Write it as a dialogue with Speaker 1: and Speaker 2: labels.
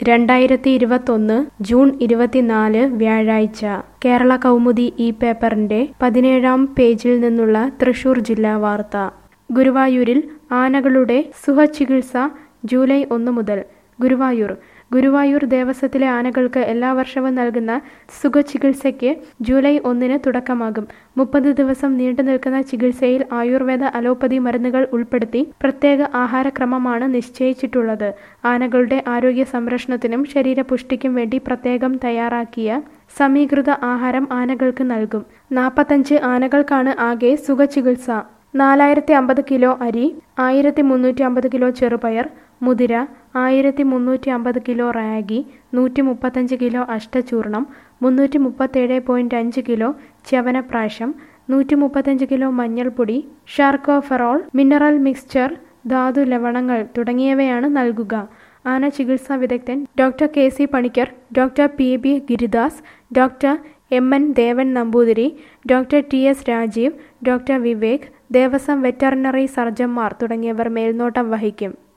Speaker 1: രണ്ടായിരത്തി ഇരുപത്തൊന്ന് ജൂൺ ഇരുപത്തിനാല് വ്യാഴാഴ്ച കേരള കൗമുദി ഈ പേപ്പറിന്റെ പതിനേഴാം പേജിൽ നിന്നുള്ള തൃശൂർ ജില്ലാ വാർത്ത ഗുരുവായൂരിൽ ആനകളുടെ സുഖചികിത്സ ജൂലൈ ഒന്ന് മുതൽ ഗുരുവായൂർ ഗുരുവായൂർ ദേവസ്വത്തിലെ ആനകൾക്ക് എല്ലാ വർഷവും നൽകുന്ന സുഖചികിത്സയ്ക്ക് ജൂലൈ ഒന്നിന് തുടക്കമാകും മുപ്പത് ദിവസം നീണ്ടു നിൽക്കുന്ന ചികിത്സയിൽ ആയുർവേദ അലോപ്പതി മരുന്നുകൾ ഉൾപ്പെടുത്തി പ്രത്യേക ആഹാരക്രമമാണ് നിശ്ചയിച്ചിട്ടുള്ളത് ആനകളുടെ ആരോഗ്യ സംരക്ഷണത്തിനും ശരീരപുഷ്ടിക്കും വേണ്ടി പ്രത്യേകം തയ്യാറാക്കിയ സമീകൃത ആഹാരം ആനകൾക്ക് നൽകും നാൽപ്പത്തഞ്ച് ആനകൾക്കാണ് ആകെ സുഖചികിത്സ നാലായിരത്തി അമ്പത് കിലോ അരി ആയിരത്തി മുന്നൂറ്റി അമ്പത് കിലോ ചെറുപയർ മുതിര ആയിരത്തി മുന്നൂറ്റി അമ്പത് കിലോ റാഗി നൂറ്റി മുപ്പത്തഞ്ച് കിലോ അഷ്ടചൂർണം മുന്നൂറ്റി മുപ്പത്തേഴ് പോയിൻറ്റ് അഞ്ച് കിലോ ചവനപ്രാശം നൂറ്റി മുപ്പത്തഞ്ച് കിലോ മഞ്ഞൾപ്പൊടി ഷാർക്കോഫെറോൾ മിനറൽ മിക്സ്ചർ ധാതു ലവണങ്ങൾ തുടങ്ങിയവയാണ് നൽകുക ആന ചികിത്സാ വിദഗ്ധൻ doctor K C Panicker doctor P B Giridas doctor M N Devan Namboothiri doctor T S Rajeev doctor Vivek Devaswom veterinary സർജന്മാർ തുടങ്ങിയവർ മേൽനോട്ടം വഹിക്കും